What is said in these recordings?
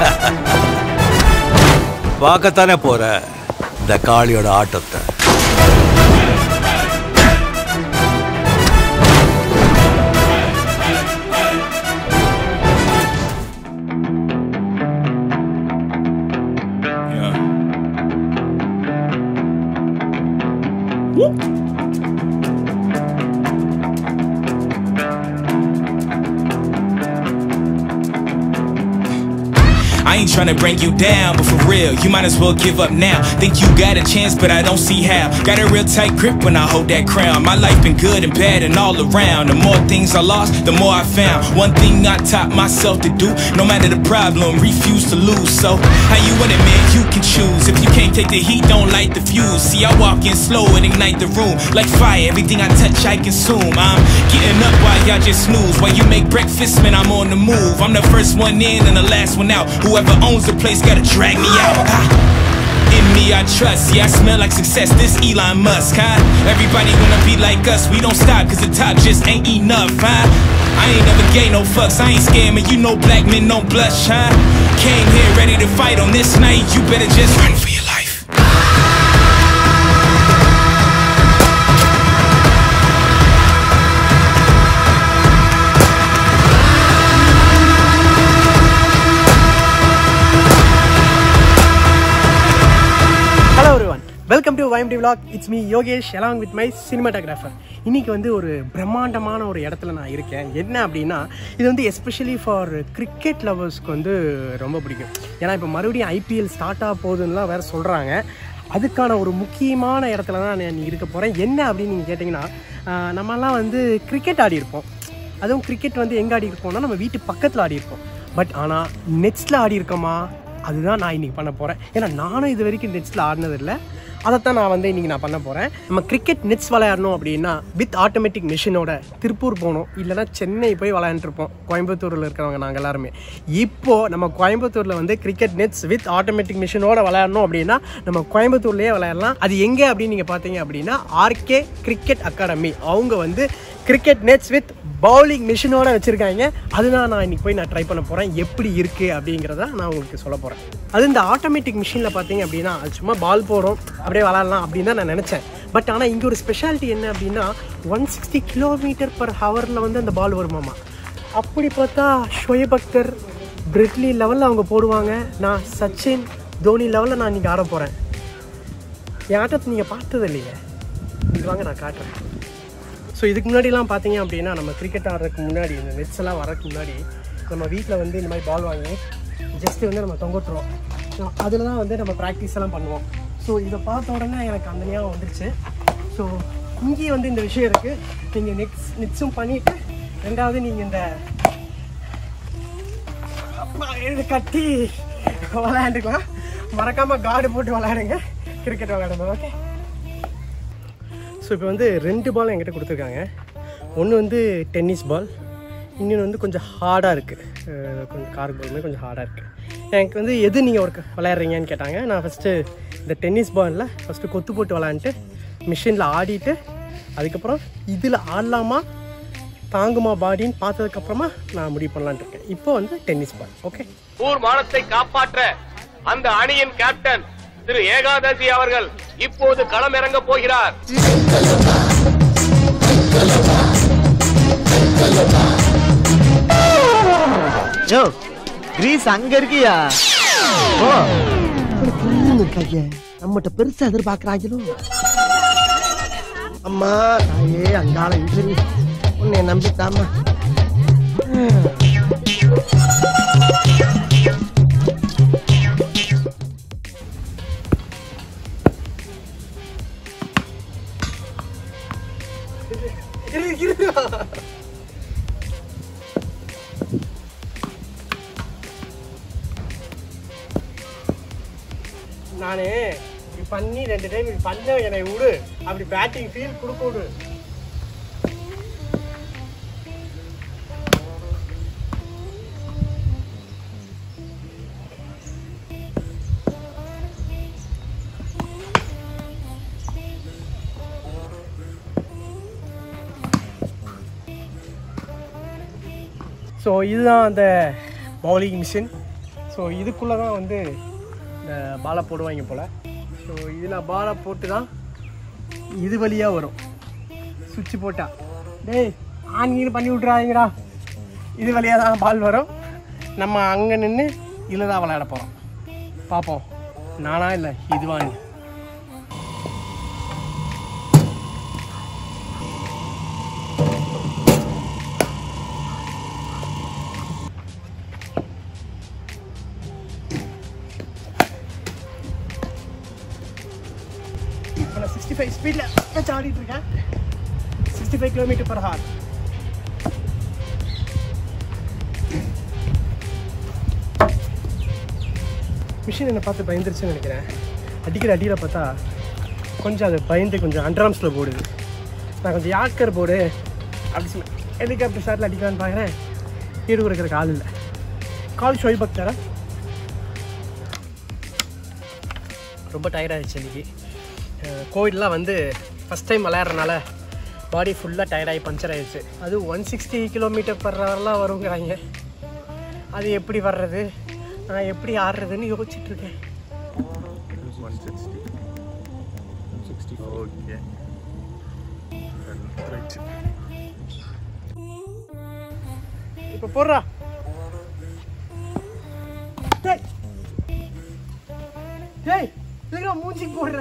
பார்க்கத்தானே போற இந்த காளியோட ஆட்டத்தை I ain't tryna bring you down, but for real, you might as well give up now. Think you got a chance, but I don't see how. Got a real tight grip when I hold that crown. My life been good and bad and all around. The more things I lost, the more I found. One thing I taught myself to do, no matter the problem, refuse to lose. So, how you want it, man? You can choose. If you can't take the heat, don't light the fuse. See, I walk in slow and ignite the room. Like fire, everything I touch, I consume. I'm getting up while y'all just snooze. While you make breakfast, man, I'm on the move. I'm the first one in and the last one out. Whoever owns the place gotta drag me out. Ah. In me I trust, yeah I smell like success, this Elon Musk, huh? Everybody wanna be like us, we don't stop cause the top just ain't enough, huh? I ain't never gay no fucks, I ain't scamming, you know black men don't blush, huh? Came here ready to fight on this night, you better just run for your life. Hello everyone welcome to YMD vlog it's me Yogesh along with my cinematographer இன்னைக்கு வந்து ஒரு பிரம்மாண்டமான ஒரு இடத்துல நான் இருக்கேன் என்ன அப்படின்னா இது வந்து எஸ்பெஷலி ஃபார் கிரிக்கெட் லவர்ஸ்க்கு வந்து ரொம்ப பிடிக்கும் ஏன்னா இப்போ மறுபடியும் ஐபிஎல் ஸ்டார்ட் ஆக போகுதுன்னுலாம் வேறு சொல்கிறாங்க அதுக்கான ஒரு முக்கியமான இடத்துல தான் நான் இருக்க போகிறேன் என்ன அப்படின்னு நீங்கள் கேட்டிங்கன்னா ஆஹ், நம்மலாம் வந்து கிரிக்கெட் ஆடி இருப்போம் அதுவும் கிரிக்கெட் வந்து எங்கே ஆடி இருப்போம்னா நம்ம வீட்டு பக்கத்தில் ஆடி இருப்போம் பட் ஆனால் நெட்ஸில் ஆடி இருக்கோமா அதுதான் நான் இன்னைக்கு பண்ண போகிறேன் ஏன்னா நானும் இது வரைக்கும் நெட்ஸில் ஆடினதில்லை அதைத்தான் நான் வந்து இன்னைக்கு நான் பண்ண போகிறேன் நம்ம கிரிக்கெட் நெட்ஸ் விளையாடணும் அப்படின்னா வித் ஆட்டோமேட்டிக் மிஷினோட திருப்பூர் போகணும் இல்லைன்னா சென்னை போய் விளையாண்டுருப்போம் கோயம்புத்தூரில் இருக்கிறவங்க நாங்கள் எல்லாருமே இப்போது நம்ம கோயம்புத்தூரில் வந்து கிரிக்கெட் நெட்ஸ் வித் ஆட்டோமேட்டிக் மிஷினோட விளையாடணும் அப்படின்னா நம்ம கோயம்புத்தூர்லேயே விளையாடலாம் அது எங்கே அப்படின்னு நீங்கள் பார்த்தீங்க அப்படின்னா ஆர்கே கிரிக்கெட் அகாடமி அவங்க வந்து கிரிக்கெட் நெட்ஸ் வித் பவுலிங் மிஷினோட வச்சுருக்காங்க அதுதான் நான் இன்னைக்கு போய் நான் ட்ரை பண்ண போகிறேன் எப்படி இருக்குது அப்படிங்கிறத நான் உங்களுக்கு சொல்ல போகிறேன் அது இந்த ஆட்டோமேட்டிக் மிஷினில் பார்த்தீங்க அப்படின்னா அது சும்மா பால் போடும் அப்படியே விளாட்லாம் அப்படின்னு தான் நான் நினச்சேன் பட் ஆனால் இங்கே ஒரு ஸ்பெஷாலிட்டி என்ன அப்படின்னா ஒன் சிக்ஸ்டி கிலோமீட்டர் பர் ஹவரில் வந்து அந்த பால் வருமாமா அப்படி பார்த்தா ஷோயப் அக்தர் பிரிட்லி லெவலில் அவங்க போடுவாங்க நான் சச்சின் தோனி லெவலில் நான் இன்றைக்கி ஆட போகிறேன் என் ஆட்டத்தை நீங்கள் பார்த்தது இல்லையே இது வாங்க நான் காட்டுறேன் ஸோ இதுக்கு முன்னாடிலாம் பார்த்தீங்க அப்படின்னா நம்ம கிரிக்கெட் ஆடுறதுக்கு முன்னாடி இந்த நெட்ஸ் எல்லாம் வரதுக்கு முன்னாடி நம்ம வீட்டில் வந்து இந்த மாதிரி பால் வாங்கி ஜஸ்ட்டு வந்து நம்ம தொங்கட்டுருவோம் அதில் தான் வந்து நம்ம ப்ராக்டிஸ் எல்லாம் பண்ணுவோம் ஸோ இதை பார்த்த உடனே எனக்கு அந்த ஞாபகம் வந்துருச்சு ஸோ இங்கேயும் வந்து இந்த விஷயம் இருக்குது நீங்கள் நெக்ஸ் நெட்ஸும் பண்ணிவிட்டு ரெண்டாவது நீங்கள் இந்த அப்பா, இது கட்டி விளையாண்டுக்கலாம் மறக்காமல் கார்டு போட்டு விளையாடுங்க கிரிக்கெட் விளையாடும்போது ஓகே ஸோ இப்போ வந்து ரெண்டு பால் என்கிட்ட கொடுத்துருக்காங்க ஒன்று வந்து டென்னிஸ் பால் இன்னொன்று வந்து கொஞ்சம் ஹார்டாக இருக்குது கொஞ்சம் கார்க் பால் மாதிரி கொஞ்சம் ஹார்டாக இருக்குது எனக்கு வந்து எது நீங்கள் ஒரு விளையாடுறீங்கன்னு கேட்டாங்க நான் ஃபஸ்ட்டு இந்த டென்னிஸ் பாலில் ஃபஸ்ட்டு கொத்து போட்டு விளாண்டுட்டு மிஷினில் ஆடிட்டு அதுக்கப்புறம் இதில் ஆடலாமா தாங்குமா பாடின்னு பார்த்ததுக்கப்புறமா நான் முடிவு பண்ணலான்ட்டு இருக்கேன் இப்போ வந்து டென்னிஸ் பால் ஓகே ஊர் மானத்தை காப்பாற்ற அந்த அணியின் கேப்டன் திரு ஏகாதசி அவர்கள் இப்போது களமிறங்க போகிறார் ஜோ கிரீஸ் அங்க இருக்கியா ஓ கைய நம்மகிட்ட பெருசா எதிர்பார்க்கறாங்களோ அம்மா தாயே அங்கால இன்டர்வியூ உன்னை நம்பித்தாமா நானு இப்படி பண்ணி ரெண்டு டைம் இப்படி பண்ண என்னை விடு அப்படி பேட்டிங் ஃபீல் கொடுக்க விடு ஸோ இதுதான் அந்த பவுலிங் மிஷின் ஸோ இதுக்குள்ளே தான் வந்து இந்த பாலை போடுவாங்க போல் ஸோ இதில் பாலை போட்டு தான் இது வழியாக வரும் சுவிட்ச் போட்டா டேய் ஆன்கீன் பண்ணி விட்றாதீங்கடா இது வழியாக தான் பால் வரும் நம்ம அங்கே நின்று இதில் தான் விளையாட போகிறோம் பார்ப்போம் நானா இல்லை இதுவான்னு இப்போ நான் சிக்ஸ்டி ஃபைவ் ஸ்பீடில் வச்சு ஆடிட்டு இருக்கேன் sixty five kilometre per hour machine என்னை பார்த்து பயந்துருச்சுன்னு நினைக்கிறேன் அடிக்கிற அடியில் பார்த்தா கொஞ்சம் அது பயந்து கொஞ்சம் அண்ட்ராம்ஸில் போடுது நான் கொஞ்சம் யாக்கர் போடு அப்படி சொன்னேன் ஹெலிகாப்டர் ஷாட்டில் அடிக்கலான்னு பார்க்குறேன் ஈடு கொடுக்குறக்கு ஆள் இல்லை கால் ஷோய் பக்தரா ரொம்ப டயர்டாகிடுச்சு இன்னைக்கு கோவிட்லாம் வந்து ஃபஸ்ட் டைம் விளையாடுறனால பாடி ஃபுல்லாக டயர்டாகி பஞ்சர் ஆயிடுச்சு அது ஒன் சிக்ஸ்டி கிலோமீட்டர் பர் ஹவர்லாம் வருங்கிறாங்க அது எப்படி வர்றது நான் எப்படி ஆடுறதுன்னு யோசிச்சுட்டு இருக்கேன் இப்போ போடுறா டேய் டேய் இல்லைங்க மூஞ்சிக்கு போடுற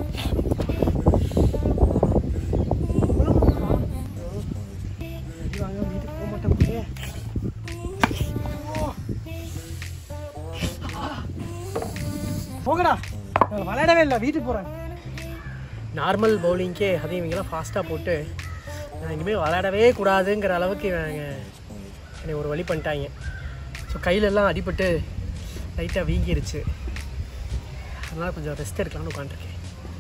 அடி வாங்க வீட்டுக்கு போக மாட்டேன் போலயே. போங்கடா நான் விளையாடவே இல்லை வீட்டுக்கு போகிறேன் நார்மல் பவுலிங்க்கே அதையும் இவங்கெல்லாம் ஃபாஸ்ட்டாக போட்டு நான் இனிமேல் விளையாடவே கூடாதுங்கிற அளவுக்கு இவங்க என்னை ஒரு வழி பண்ணிட்டாங்க ஸோ கையிலெல்லாம் அடிபட்டு லைட்டாக வீங்கிருச்சு அதனால் கொஞ்சம் ரெஸ்ட் எடுக்கலாம்னு உட்காந்துருக்கேன்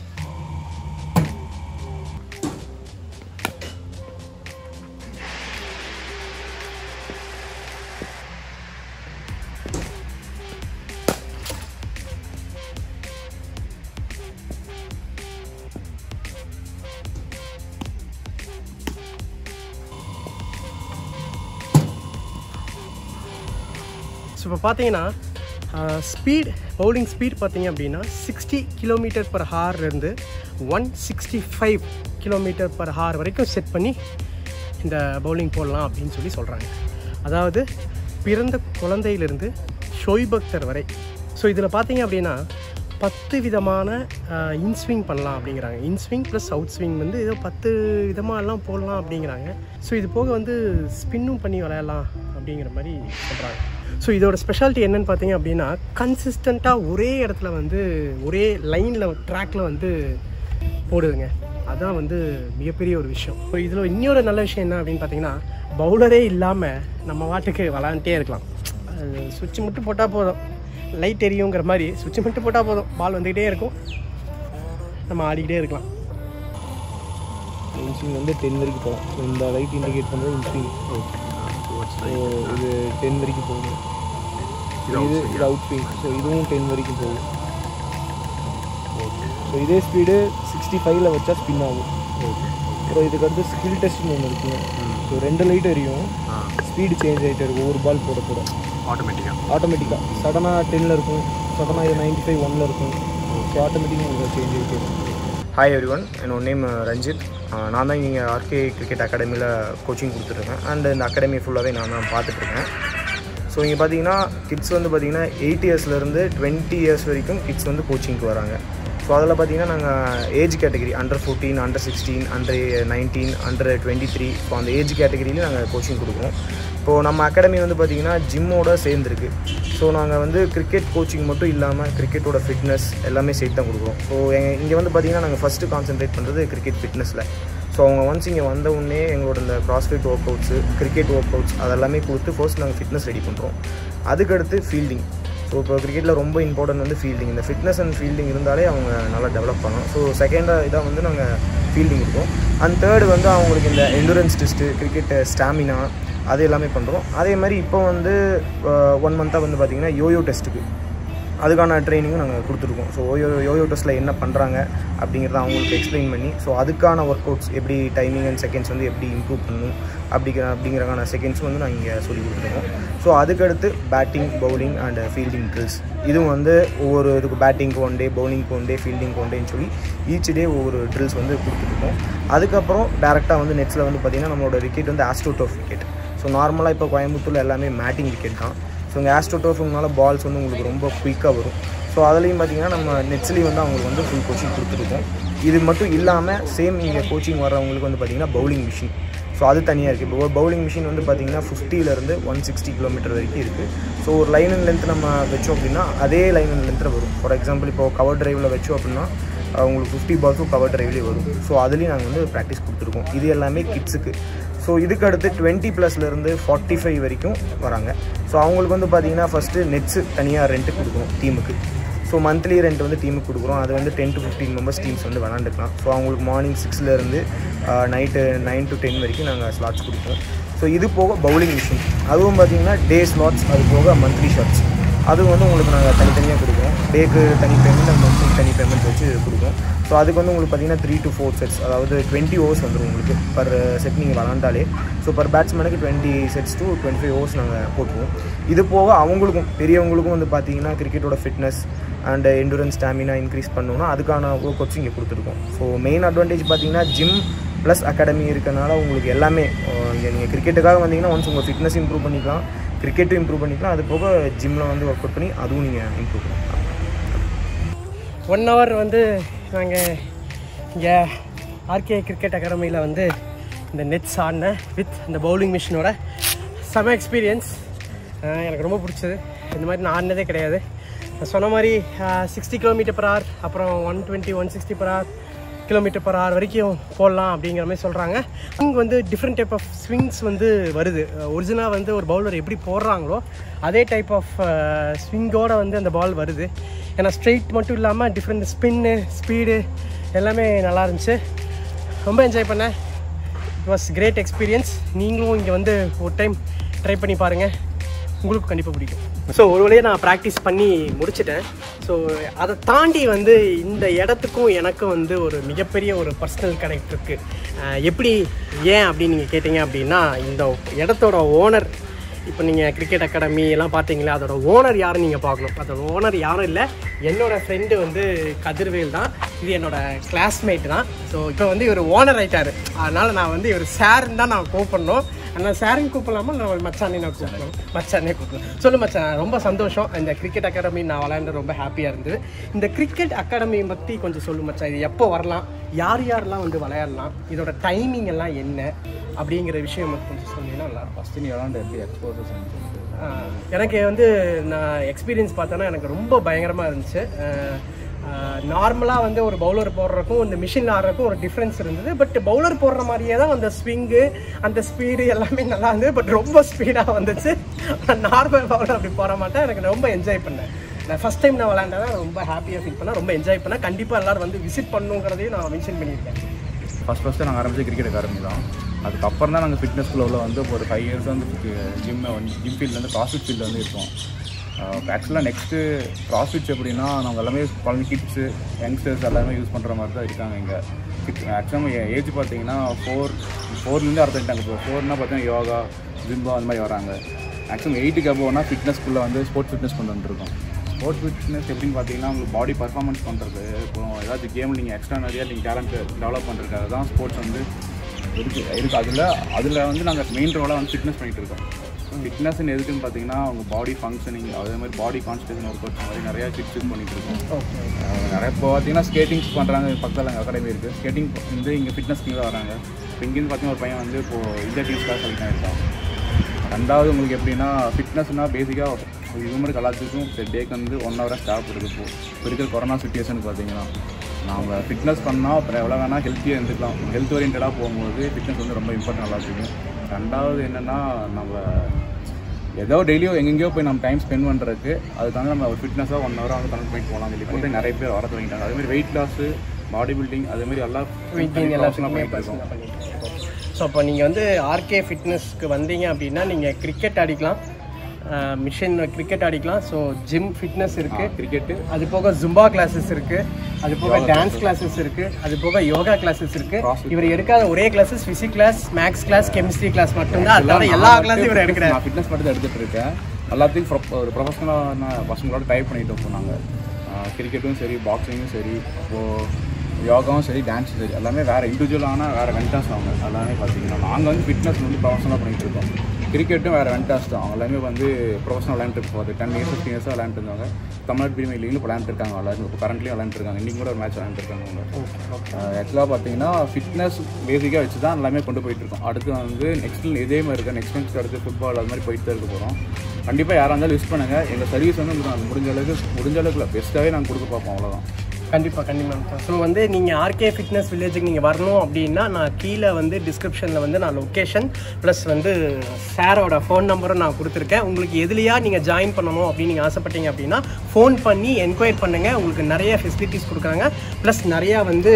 ஸோ இப்போ பார்த்தீங்கன்னா ஸ்பீட் பவுலிங் ஸ்பீட் பார்த்தீங்க அப்படின்னா சிக்ஸ்டி கிலோமீட்டர் பர் ஹார்லேருந்து one sixty five kilometre per hour வரைக்கும் செட் பண்ணி இந்த பவுலிங் போடலாம் அப்படின்னு சொல்லி சொல்கிறாங்க அதாவது பிறந்த குழந்தையிலிருந்து ஷோய்பக்தர் வரை ஸோ இதில் பார்த்தீங்க அப்படின்னா பத்து விதமான இன்ஸ்விங் பண்ணலாம் அப்படிங்கிறாங்க இன்ஸ்விங் ப்ளஸ் அவுட் ஸ்விங் வந்து ஏதோ பத்து விதமாகலாம் போடலாம் அப்படிங்கிறாங்க ஸோ இது போக வந்து ஸ்பின்னும் பண்ணி விளையாடலாம் அப்படிங்கிற மாதிரி சொல்கிறாங்க ஸோ இதோட ஸ்பெஷாலிட்டி என்னன்னு பார்த்தீங்க அப்படின்னா கன்சிஸ்டண்ட்டாக ஒரே இடத்துல வந்து ஒரே லைனில் ட்ராக்ல வந்து போடுதுங்க அதான் வந்து மிகப்பெரிய ஒரு விஷயம் இப்போ இதில் இன்னொரு நல்ல விஷயம் என்ன அப்படின்னு பார்த்தீங்கன்னா பவுலரே இல்லாமல் நம்ம வாட்டுக்கு விளாண்டுட்டே இருக்கலாம் சுவிட்ச் மட்டும் போட்டால் போதும் லைட் எரியுங்கிற மாதிரி சுவிட்ச் மட்டும் போட்டால் போதும் பால் வந்துக்கிட்டே இருக்கும் நம்ம ஆடிக்கிட்டே இருக்கலாம் இன்ஸ்விங் வந்து டென் வரைக்கும் போகலாம் ஸோ இந்த லைட் இண்டிகேட் பண்ணுறது இன்ஸ்விங் ஸோ இது டென் வரைக்கும் போகும் இது இது அவுட் ஸ்விங் ஸோ இதுவும் டென் வரைக்கும் போகும் ஸோ இதே ஸ்பீடு சிக்ஸ்டி ஃபைவ்ல வச்சா ஸ்பின் ஆகும் அப்புறம் இதுக்கு அடுத்து ஸ்கில் டெஸ்ட்னு ஒன்று இருக்குங்க ஸோ ரெண்டு லைட் எரியும் ஸ்பீடு சேஞ்ச் ஆகிட்டே இருக்கும் ஒரு பால் போட போட ஆட்டோமேட்டிக்காக ஆட்டோமேட்டிக்காக சடனாக டென்னில் இருக்கும் சடனாக இது நைன்டி ஃபைவ் ஒனில் இருக்கும் ஸோ ஆட்டோமேட்டிக்காக உங்களுக்கு சேஞ்ச் ஆகிட்டே இருக்கும் ஹாய் எவ்ரி ஒன் என்னோட நேம் ரஞ்சித் அஹ் நான் தான் இங்கே ஆர்கே கிரிக்கெட் அகாடமியில் கோச்சிங் கொடுத்துட்ருக்கேன் அண்ட் இந்த அகாடமி ஃபுல்லாகவே நான் தான் பார்த்துட்ருக்கேன் ஸோ இங்கே பார்த்தீங்கன்னா கிட்ஸ் வந்து பார்த்தீங்கன்னா எயிட் இயர்ஸ்லேருந்து டுவெண்ட்டி இயர்ஸ் வரைக்கும் கிட்ஸ் வந்து கோச்சிங்க்கு வராங்க ஸோ அதில் பார்த்தீங்கன்னா நாங்கள் age category under fourteen under sixteen under nineteen under twenty three so அந்த ஏஜ் கேட்டகரியிலையும் நாங்கள் கோச்சிங் கொடுக்குறோம் இப்போது நம்ம அகாடமி வந்து பார்த்திங்கன்னா ஜிம்மோட சேர்ந்துருக்கு ஸோ நாங்கள் வந்து கிரிக்கெட் கோச்சிங் மட்டும் இல்லாமல் கிரிக்கெட்டோட ஃபிட்னஸ் எல்லாமே சேர்த்து தான் கொடுக்குறோம் ஸோ இங்கே வந்து பார்த்திங்கன்னா நாங்கள் ஃபஸ்ட்டு கான்சென்ட்ரேட் பண்ணுறது கிரிக்கெட் ஃபிட்னஸில் ஸோ அவங்க ஒன்ஸ் இங்கே வந்த உடனே எங்களோட இந்த CrossFit workouts cricket workouts அதெல்லாமே கொடுத்து ஃபர்ஸ்ட் நாங்கள் ஃபிட்னஸ் ரெடி பண்ணுறோம் அதுக்கடுத்து ஃபீல்டிங் ஸோ இப்போ கிரிக்கெட்டில் ரொம்ப இம்பார்ட்டன்ட் வந்து ஃபீல்டிங் இந்த ஃபிட்னஸ் அண்ட் ஃபீல்டிங் இருந்தாலே அவங்க நல்லா டெவலப் பண்ணலாம் ஸோ செகண்டாக இதாக வந்து நாங்கள் ஃபீல்டிங் இருக்கும் அண்ட் தேர்டு வந்து அவங்களுக்கு இந்த எண்டூரன்ஸ் டெஸ்ட்டு கிரிக்கெட் ஸ்டாமினா அது எல்லாமே பண்ணுறோம் அதே மாதிரி இப்போ வந்து ஒன் மந்த்தாக வந்து பார்த்திங்கன்னா யோயோ டெஸ்ட்டுக்கு அதுக்கான ட்ரைனிங்கும் நாங்கள் கொடுத்துருக்கோம் ஸோ யோயோ யோயோ டெஸ்ட்டில் என்ன பண்ணுறாங்க அப்படிங்கிறத அவங்களுக்கு எக்ஸ்பிளைன் பண்ணி ஸோ அதுக்கான ஒர்க் அவுட்ஸ் எப்படி டைமிங் அண்ட் செகண்ட்ஸ் வந்து எப்படி இம்ப்ரூவ் பண்ணணும் அப்படிங்கிற அப்படிங்கிறக்கான செகண்ட்ஸ் வந்து நாங்கள் இங்கே சொல்லி கொடுத்துருக்கோம் ஸோ ஸோ அதுக்கடுத்து batting bowling and fielding drills இதுவும் வந்து ஒவ்வொரு இதுக்கு பேட்டிங்க்கு ஒன் டே பவுலிங்க்கு ஒன் டே ஃபீல்டிங்க்கு ஒன் டேன்னு சொல்லி ஈச் டே ஒவ்வொரு ட்ரில்ஸ் வந்து கொடுத்துருக்கோம் அதுக்கப்புறம் டேரெக்டாக வந்து நெட்ஸில் வந்து பார்த்திங்கன்னா நம்மளோட விக்கெட் வந்து ஆஸ்ட்ரோடோஃப் விக்கெட் ஸோ நார்மலாக இப்போ கோயம்புத்தூரில் எல்லாமே மேட்டிங் விக்கெட் தான் ஸோ இங்கே ஆஸ்ட்ரோடோஃப்னால பால்ஸ் வந்து உங்களுக்கு ரொம்ப குயிக்காக வரும் ஸோ அதுலேயும் பார்த்தீங்கன்னா நம்ம நெட்ஸ்லேயும் வந்து அவங்களுக்கு வந்து ஃபுல் கோச்சிங் கொடுத்துருக்கோம் இது மட்டும் இல்லாமல் சேம் இங்கே கோச்சிங் வர்றவங்களுக்கு வந்து பார்த்திங்கன்னா பவுலிங் மிஷின் ஸோ அது தனியாக இருக்குது இப்போ ஒரு பவுலிங் மிஷின் வந்து பார்த்திங்கன்னா ஃபிஃப்டிலேருந்து ஒன் சிக்ஸ்டி கிலோமீட்டர் வரைக்கும் இருக்குது ஸோ ஒரு லைன் அண்ட் லென்த் நம்ம வச்சோம் அப்படின்னா அதே லைன் அண்ட் லென்த்தில் வரும் ஃபார் எக்ஸாம்பிள் இப்போ கவர் டிரைவில் வச்சோம் அப்படின்னா அஹ் உங்களுக்கு ஃபிஃப்டி பால்ஸும் கவர் டிரைவ்லேயே வரும் ஸோ அதுலேயும் நாங்கள் வந்து ப்ராக்டிஸ் கொடுத்துருக்கோம் இது எல்லாமே கிட்ஸுக்கு ஸோ இதுக்கு அடுத்து டுவெண்ட்டி ப்ளஸ்லேருந்து ஃபார்ட்டி ஃபைவ் வரைக்கும் வராங்க ஸோ அவங்களுக்கு வந்து பார்த்தீங்கன்னா ஃபஸ்ட்டு நெட்ஸு தனியாக ரெண்ட்டு கொடுக்கணும் டீமுக்கு ஸோ மந்த்லி ரெண்ட் வந்து டீமுக்கு கொடுக்குறோம் அது வந்து ten to fifteen members teams வந்து விளாண்டுக்கலாம் ஸோ அவங்களுக்கு மார்னிங் சிக்ஸ்லேருந்து நைட்டு நைன் டு டென் வரைக்கும் நாங்கள் ஸ்லாட்ஸ் கொடுப்போம் ஸோ இது போக பவுலிங் மிஷின் அதுவும் பார்த்தீங்கன்னா டே ஸ்லாட்ஸ் அது போக மந்த்லி ஷாட்ஸ் அது வந்து உங்களுக்கு நாங்கள் தனித்தனியாக கொடுக்குறோம் டேக்கு தனி பேமெண்ட் அண்ட் மந்த்லி தனி பேமெண்ட் வச்சு கொடுக்குறோம் ஸோ அதுக்கு வந்து உங்களுக்கு பார்த்தீங்கன்னா த்ரீ டு ஃபோர் செட்ஸ் அதாவது டுவெண்ட்டி ஓவர்ஸ் வந்துடும் உங்களுக்கு பர் செட் நீங்கள் விளாண்டாலே ஸோ பர் பேட்ஸ்மேனுக்கு twenty sets to twenty five overs நாங்கள் போட்டுருவோம் இது போக அவங்களுக்கும் பெரியவங்களுக்கும் வந்து பார்த்தீங்கன்னா கிரிக்கெட்டோட fitness and endurance stamina increase பண்ணணும்னா அதுக்கான ஒர்க் அவுட்ஸ் இங்கே கொடுத்துருக்கோம் ஸோ மெயின் அட்வான்டேஜ் பார்த்தீங்கன்னா ஜிம் ப்ளஸ் அகாடமி இருக்கனால உங்களுக்கு எல்லாமே இங்கே நீங்கள் கிரிக்கெட்டுக்காக வந்தீங்கன்னா ஒன்ஸ் உங்கள் ஃபிட்னஸ் இம்ப்ரூவ் பண்ணிக்கலாம் கிரிக்கெட்டும் இம்ப்ரூவ் பண்ணிக்கலாம் அது போக ஜிம்மில் வந்து ஒர்க் அவுட் பண்ணி அதுவும் நீங்கள் இம்ப்ரூவ் பண்ணிக்கலாம் ஒன் ஹவர் வந்து நாங்கள் இங்கே ஆர்கே கிரிக்கெட் அகாடமியில் வந்து இந்த நெட்ஸ் ஆடினேன் வித் இந்த பவுலிங் மிஷினோட செம எக்ஸ்பீரியன்ஸ் எனக்கு ரொம்ப பிடிச்சது இந்த மாதிரி நான் ஆடினதே கிடையாது நான் சொன்ன மாதிரி சிக்ஸ்டி கிலோமீட்டர் பர் ஹவர் அப்புறம் one twenty one sixty per hour kilometre per hour வரைக்கும் போடலாம் அப்படிங்கிற மாதிரி சொல்கிறாங்க இங்கே வந்து டிஃப்ரெண்ட் டைப் ஆஃப் ஸ்விங்ஸ் வந்து வருது ஒரிஜினலாக வந்து ஒரு பவுலர் எப்படி போடுறாங்களோ அதே டைப் ஆஃப் ஸ்விங்கோட வந்து அந்த பால் வருது ஏன்னா ஸ்ட்ரெயிட் மட்டும் இல்லாமல் டிஃப்ரெண்ட் ஸ்பின்னு ஸ்பீடு எல்லாமே நல்லா இருந்துச்சு ரொம்ப என்ஜாய் பண்ணேன் இட் வாஸ் கிரேட் எக்ஸ்பீரியன்ஸ் நீங்களும் இங்கே வந்து ஒரு டைம் ட்ரை பண்ணி பாருங்கள் உங்களுக்கு கண்டிப்பாக பிடிக்கும் ஸோ ஒரு வழியாக நான் ப்ராக்டிஸ் பண்ணி முடிச்சிட்டேன் ஸோ அதை தாண்டி வந்து இந்த இடத்துக்கும் எனக்கும் வந்து ஒரு மிகப்பெரிய ஒரு பர்சனல் கனெக்ட் இருக்குது எப்படி ஏன் அப்படின்னு நீங்கள் கேட்டிங்க அப்படின்னா இந்த இடத்தோட ஓனர் இப்போ நீங்கள் கிரிக்கெட் அகாடமி எல்லாம் பார்த்தீங்களா அதோட ஓனர் யாருன்னு நீங்கள் பார்க்கணும் அதோட ஓனர் யாரும் இல்லை என்னோட ஃப்ரெண்டு வந்து கதிர்வேல் தான் இது என்னோட கிளாஸ்மேட் தான் ஸோ இப்போ வந்து இவர் ஓனர் ஆயிட்டாரு அதனால் நான் வந்து இவர் சார்ன்னு தான் நான் கூப்பிடணும் ஆனால் சாரின்னு கூப்பிடலாமா நான் மச்சானே நான் கூப்பிடணும் மச்சானே கூப்பிடணும் சொல்லு மச்சான் ரொம்ப சந்தோஷம் இந்த கிரிக்கெட் அகாடமி நான் விளையாண்டு ரொம்ப ஹாப்பியாக இருந்தது இந்த கிரிக்கெட் அகாடமி பற்றி கொஞ்சம் சொல்லு மச்சான் இது எப்போ வரலாம் யார் யாரெல்லாம் வந்து விளையாடலாம் இதோட டைமிங் எல்லாம் என்ன அப்படிங்கிற விஷயம் மட்டும் கொஞ்சம் சொன்னீங்கன்னா நல்லா இருக்கும் ஃபஸ்ட்டு நீ விளாண்டு எப்படி எக்ஸ்போசஸ் ஆஹ் எனக்கு வந்து நான் எக்ஸ்பீரியன்ஸ் பார்த்தோன்னா எனக்கு ரொம்ப பயங்கரமாக இருந்துச்சு நார்மலாக வந்து ஒரு பவுலர் போடுறதுக்கும் இந்த மிஷின் ஆடுறதுக்கும் ஒரு டிஃப்ரென்ஸ் இருந்தது பட் பவுலர் போடுற மாதிரியே தான் அந்த ஸ்விங்கு அந்த ஸ்பீடு எல்லாமே நல்லா இருந்தது பட் ரொம்ப ஸ்பீடாக வந்துச்சு நார்மல் பவுலர் அப்படி போட மாட்டேன் எனக்கு ரொம்ப என்ஜாய் பண்ணேன் நான் ஃபஸ்ட் டைம் நான் விளாண்டேன் ரொம்ப ஹாப்பியாக ஃபீல் பண்ணேன் ரொம்ப என்ஜாய் பண்ணேன் கண்டிப்பாக எல்லாரும் வந்து விசிட் பண்ணுங்கிறதையும் நான் மென்ஷன் பண்ணியிருக்கேன் ஃபஸ்ட் ஃபஸ்ட்டு நாங்கள் ஆரம்பிச்ச கிரிக்கெட் அகாடமி தான் அதுக்கப்புறம் தான் நாங்கள் ஃபிட்னஸ் உள்ள வந்து ஒரு ஃபைவ் இயர்ஸ் வந்து ஜிம்மை வந்து ஜிம் ஃபீல்ட்லேருந்து கிராஸ்ஃபிட் ஃபீல்டில் வந்து இருக்கோம் ஆக்சுவலாக நெக்ஸ்ட்டு கிராஸ்ஃபிட்ஸ் எப்படின்னா நாங்கள் எல்லாமே குழந்தை கிட்ஸு யங்ஸ்டர்ஸ் எல்லாமே யூஸ் பண்ணுற மாதிரி தான் இருக்காங்க இங்கே ஆக்சுவலாக ஏஜ் பார்த்தீங்கன்னா ஃபோர் ஃபோர்லேருந்து அறுத்துட்டாங்க இப்போ ஃபோர்னால் பார்த்தீங்கன்னா யோகா ஜிம்பா அந்த மாதிரி வராங்க மேக்ஸிமம் எயிட்டுக்கு அபோவ்னா ஃபிட்னஸ்க்குள்ளே வந்து ஸ்போர்ட்ஸ் ஃபிட்னஸ் கொண்டு வந்துருக்கோம் ஸ்போர்ட்ஸ் ஃபிட்னஸ் எப்படின்னு பார்த்தீங்கன்னா உங்களுக்கு பாடி பர்ஃபார்மன்ஸ் பண்ணுறது இப்போ ஏதாச்சும் கேம் நீங்கள் எக்ஸ்ட்ரா நிறையா நீங்கள் டேலண்ட் டெவலப் பண்ணுறதுக்காக தான் ஸ்போர்ட்ஸ் வந்து இருக்கு இருக்கு அதில் அதில் வந்து நாங்கள் மெயின் ரோலாக வந்து ஃபிட்னஸ் பண்ணிகிட்டு இருக்கோம் ஃபிட்னஸ்ன்னு எதுக்குன்னு பார்த்தீங்கன்னா அவங்க பாடி ஃபங்க்ஷனிங் அதே மாதிரி பாடி கான்ஸ்டேஷன் ஒர்க் அவுட்ஸ் மாதிரி நிறையா டிப்ஸ் யூஸ் பண்ணிகிட்டு இருக்கோம் அஹ் நிறைய இப்போ பார்த்தீங்கன்னா ஸ்கேட்டிங்ஸ் பண்ணுறாங்க பக்கத்தில் எங்கள் அகாடமி இருக்குது ஸ்கேட்டிங் வந்து இங்கே ஃபிட்னஸ் கீழே வராங்க இப்போ இங்கேருந்து பார்த்தீங்கன்னா ஒரு பையன் வந்து இப்போது இந்தியா டீம்ஸ்க்காக செலக்ட் ஆகிருக்கான் ரெண்டாவது உங்களுக்கு எப்படின்னா ஃபிட்னஸ்னால் பேசிக்காக ஹியூமருக்கு எல்லாத்துக்கும் டேக்கு வந்து ஒன் ஹவராக ஸ்டாப் இருக்குது இப்போ இப்போ இருக்கிற கொரோனா சுச்சுவேஷனுக்கு பார்த்தீங்கன்னா நாம் ஃபிட்னஸ் பண்ணால் அப்புறம் எவ்வளோ வேணால் ஹெல்த்தியாக இருந்துக்கலாம் ஹெல்த் ஓரியன்டாக போகும்போது ஃபிட்னஸ் வந்து ரொம்ப இம்பார்ட்டன்ட் எல்லாத்துக்கும் ரெண்டாவது என்னென்னா நம்ம ஏதோ டெய்லியும் எங்கெங்கேயோ போய் நம்ம டைம் ஸ்பெண்ட் பண்ணுறதுக்கு அதுக்காக நம்ம ஒரு ஃபிட்னஸாக ஒன் ஹவராக வந்து கனெக்ட் பண்ணிட்டு போகலாம் சொல்லி போட்டு நிறைய பேர் வர தொடங்கிட்டாங்க அதேமாதிரி வெயிட் லாஸு பாடி பில்டிங் அதேமாதிரி எல்லா மீட்டிங் எல்லாத்துக்குமே பண்ணிட்டு இருக்கோம் ஸோ அப்போ நீங்கள் வந்து ஆர்கே ஃபிட்னஸ்க்கு வந்தீங்க அப்படின்னா நீங்கள் கிரிக்கெட் ஆடிக்கலாம் மிஷின் கிரிக்கெட் ஆடிக்கலாம் ஸோ ஜிம் ஃபிட்னஸ் இருக்குது கிரிக்கெட்டு அது போக ஜும்பா கிளாஸஸ் இருக்குது அது போக Yoga டான்ஸ் கிளாஸஸ் இருக்கு அது போக யோகா கிளாஸஸ் இருக்கு Crossfit. இவர் எடுக்காத ஒரே classes physics class maths class chemistry class மட்டும்தான் அதனால எல்லா கிளாஸும் இவர் எடுக்கிறார் நான் ஃபிட்னஸ் மட்டும் தான் எடுத்துட்டு இருக்கேன் எல்லாத்தையும் pro- ஒரு ப்ரொஃபஷனலான பசங்களோட டைப் பண்ணிட்டு இருக்கோம் நாங்கள் கிரிக்கெட்டும் சரி பாக்ஸிங்கும் சரி அப்போது யோகாவும் சரி டான்ஸும் சரி எல்லாமே வேறு இண்டிவிஜுவலான வேறு வெண்டாஸ் அவங்க எல்லாமே பார்த்தீங்கன்னா நாங்கள் வந்து ஃபிட்னஸ் வந்து ப்ரொஃபஷனலாக பண்ணிட்டு இருக்கோம் கிரிக்கெட்டும் வேறு வெண்டாஸ் தான் அவங்க எல்லாமே வந்து ப்ரொஃபஷனல் விளையாண்டு போகுது டென் இயர்ஸ் ஃபிஃப்டின் இயர்ஸாக விளையாண்டு இருந்தாங்க தமிழ்நாடு பிரீமியர் லீக்ல விளையாண்டு இருக்காங்க எல்லாரும் இப்போ கரண்ட்லேயும் விளையாண்டு இருக்காங்க இன்றைக்கி கூட ஒரு மேட்ச் விளையாண்டு இருக்காங்க அவங்க ஆக்சுவலாக பார்த்தீங்கன்னா ஃபிட்னஸ் பேசிக்காக வச்சு தான் எல்லாமே கொண்டு போயிட்டு இருக்கோம் அடுத்து வந்து நெக்ஸ்ட் இதே மாதிரி இருக்க நெக்ஸ்ட் நெக்ஸ்ட் அடுத்து ஃபுட்பால் அது மாதிரி போயிட்டு தான் இருக்க போகிறோம் கண்டிப்பாக யாராக இருந்தாலும் யூஸ் பண்ணுங்கள் எங்கள் சர்வீஸ் வந்து உங்களுக்கு நாங்கள் முடிஞ்ச அளவுக்கு முடிஞ்ச அளவுக்கு பெஸ்ட்டாகவே நாங்கள் கொடுக்க பார்ப்போம் அவ்வளோதான் கண்டிப்பாக கண்டிப்பாக ஸோ வந்து நீங்கள் ஆர்கே ஃபிட்னஸ் வில்லேஜுக்கு நீங்கள் வரணும் அப்படின்னா நான் கீழே வந்து டிஸ்கிரிப்ஷனில் வந்து நான் லொக்கேஷன் ப்ளஸ் வந்து சாரோட ஃபோன் நம்பரும் நான் கொடுத்துருக்கேன் உங்களுக்கு எதுலையா நீங்கள் ஜாயின் பண்ணணும் அப்படின்னு நீங்கள் ஆசைப்பட்டீங்க அப்படின்னா ஃபோன் பண்ணி என்கொயர் பண்ணுங்கள் உங்களுக்கு நிறைய ஃபெசிலிட்டிஸ் கொடுக்குறாங்க ப்ளஸ் நிறையா வந்து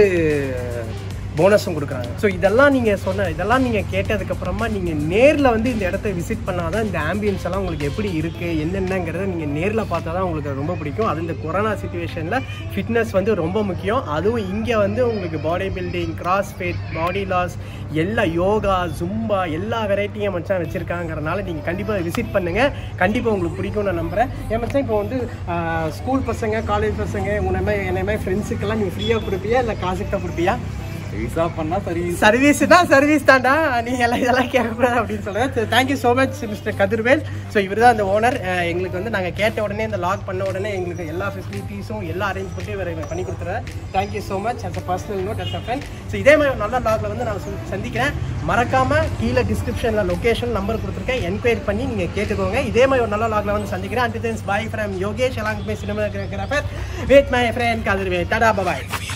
போனஸும் கொடுக்குறாங்க ஸோ இதெல்லாம் நீங்கள் சொன்ன இதெல்லாம் நீங்கள் கேட்டதுக்கப்புறமா நீங்கள் நேரில் வந்து இந்த இடத்த விசிட் பண்ணாதான் இந்த ஆம்பியன்ஸ் எல்லாம் உங்களுக்கு எப்படி இருக்குது என்னென்னங்கிறத நீங்கள் நேரில் பார்த்தா தான் உங்களுக்கு ரொம்ப பிடிக்கும் அது இந்த கொரோனா சுச்சுவேஷனில் ஃபிட்னஸ் வந்து ரொம்ப முக்கியம் அதுவும் இங்கே வந்து உங்களுக்கு body building CrossFit body loss எல்லா யோகா ஜும்பா எல்லா வெரைட்டியும் மச்சான் வச்சுருக்காங்கிறனால நீங்கள் கண்டிப்பாக விசிட் பண்ணுங்கள் கண்டிப்பாக உங்களுக்கு பிடிக்கும்னு நான் நம்புகிறேன் ஏன் மச்சான் இப்போ வந்து ஸ்கூல் பசங்க காலேஜ் பசங்க உன்னை மாதிரி என்னை மாதிரி ஃப்ரெண்ட்ஸுக்கெல்லாம் நீ ஃப்ரீயாக கொடுப்பியா இல்லை காசுக்கு தான் கொடுப்பியா ரிலீஸாக பண்ணால் சரி சர்வீஸ் தான் சர்வீஸ் தான்டா நீ எல்லாம் இதெல்லாம் கேட்கக்கூடாது அப்படின்னு சொல்லுவேன் thank you so much mister Kathirvel so இவர் தான் அந்த ஓனர் எங்களுக்கு வந்து நாங்கள் கேட்ட உடனே இந்த லாக் பண்ண உடனே எங்களுக்கு எல்லா ஃபெசிலிட்டிஸும் எல்லா அரேஞ்ச்மெண்ட்டும் இவர் பண்ணி கொடுத்துறாரு thank you so much as a personal note as a friend so இதே மாதிரி ஒரு நல்ல லாகில் வந்து நான் சந்தி- சந்திக்கிறேன் மறக்காம கீழே டிஸ்கிரிப்ஷனில் லொகேஷன் நம்பர் கொடுத்துருக்கேன் என்கொயரி பண்ணி நீங்கள் கேட்டுக்கோங்க இதே மாதிரி ஒரு நல்ல லாகில் வந்து சந்திக்கிறேன் and thanks bye from Yogesh along my cinema weight my friend Kathirvel tata bye